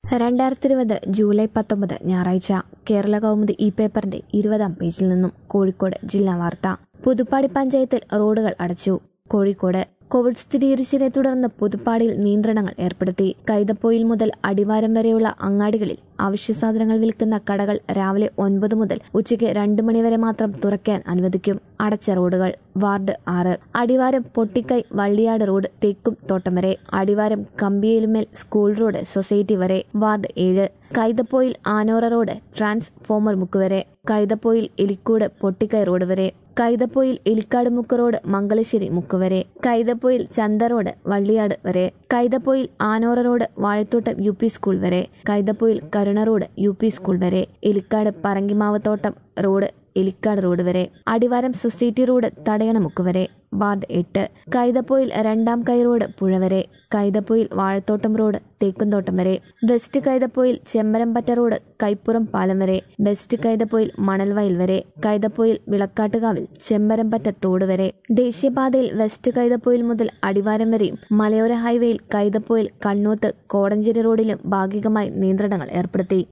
രണ്ടായിരത്തി ഇരുപത് ജൂലൈ പത്തൊമ്പത് ഞായറാഴ്ച കേരള കൗമുദി ഇ പേപ്പറിന്റെ ഇരുപതാം പേജിൽ നിന്നും കോഴിക്കോട് ജില്ലാ വാർത്ത പുതുപ്പാടി പഞ്ചായത്തിൽ റോഡുകൾ അടച്ചു കോഴിക്കോട് കോവിഡ് സ്ഥിരീകരിച്ചതിനെ തുടർന്ന് പുതുപ്പാടിയിൽ നിയന്ത്രണങ്ങൾ ഏർപ്പെടുത്തി കൈതപ്പോയിൽ മുതൽ അടിവാരം വരെയുള്ള അങ്ങാടികളിൽ അവശ്യ സാധനങ്ങൾ വിൽക്കുന്ന കടകൾ രാവിലെ ഒൻപത് മുതൽ ഉച്ചയ്ക്ക് രണ്ട് മണിവരെ മാത്രം തുറക്കാൻ അനുവദിക്കും അടച്ച റോഡുകൾ വാർഡ് ആറ് അടിവാരം പൊട്ടിക്കൈ വള്ളിയാട് റോഡ് തേക്കും തോട്ടം വരെ അടിവാരം കമ്പിയേലുമേൽ സ്കൂൾ റോഡ് സൊസൈറ്റി വരെ വാർഡ് ഏഴ് കൈതപ്പോയിൽ ആനോറ റോഡ് ട്രാൻസ്ഫോമർ മുക്ക് വരെ കൈതപ്പോയിൽ എലിക്കൂട് പൊട്ടിക്കൈ റോഡ് വരെ കൈതപ്പോയിൽ എലിക്കാട് മുക്ക് റോഡ് മംഗലശ്ശേരി മുക്ക് വരെ കൈതപ്പോയിൽ ചന്ത റോഡ് വള്ളിയാട് വരെ Kaithappoyil Anora road Vazhathottam U P school വരെ Kaithappoyil Karuna road U P school വരെ എലിക്കാട് പറങ്കിമാവത്തോട്ടം റോഡ് എലിക്കാട് റോഡ് വരെ അടിവാരം സൊസൈറ്റി റോഡ് തടയണമുക്ക് വരെ വാർഡ് എട്ട് കൈതപ്പോയിൽ രണ്ടാം കൈ റോഡ് പുഴ വരെ കൈതപ്പോയിൽ വാഴത്തോട്ടം റോഡ് തേക്കുംതോട്ടം വരെ വെസ്റ്റ് കൈതപ്പോയിൽ ചെമ്മരംപറ്റ റോഡ് കൈപ്പുറം പാലം വരെ വെസ്റ്റ് കൈതപ്പോയിൽ മണൽവയൽ വരെ കൈതപ്പോയിൽ വിളക്കാട്ടുകാവിൽ ചെമ്മരംപറ്റ തോട് വരെ ദേശീയപാതയിൽ വെസ്റ്റ് കൈതപ്പോയിൽ മുതൽ അടിവാരം വരെയും മലയോര ഹൈവേയിൽ കൈതപ്പോയിൽ കണ്ണൂത്ത് കോടഞ്ചേരി റോഡിലും ഭാഗികമായി നിയന്ത്രണങ്ങൾ ഏർപ്പെടുത്തി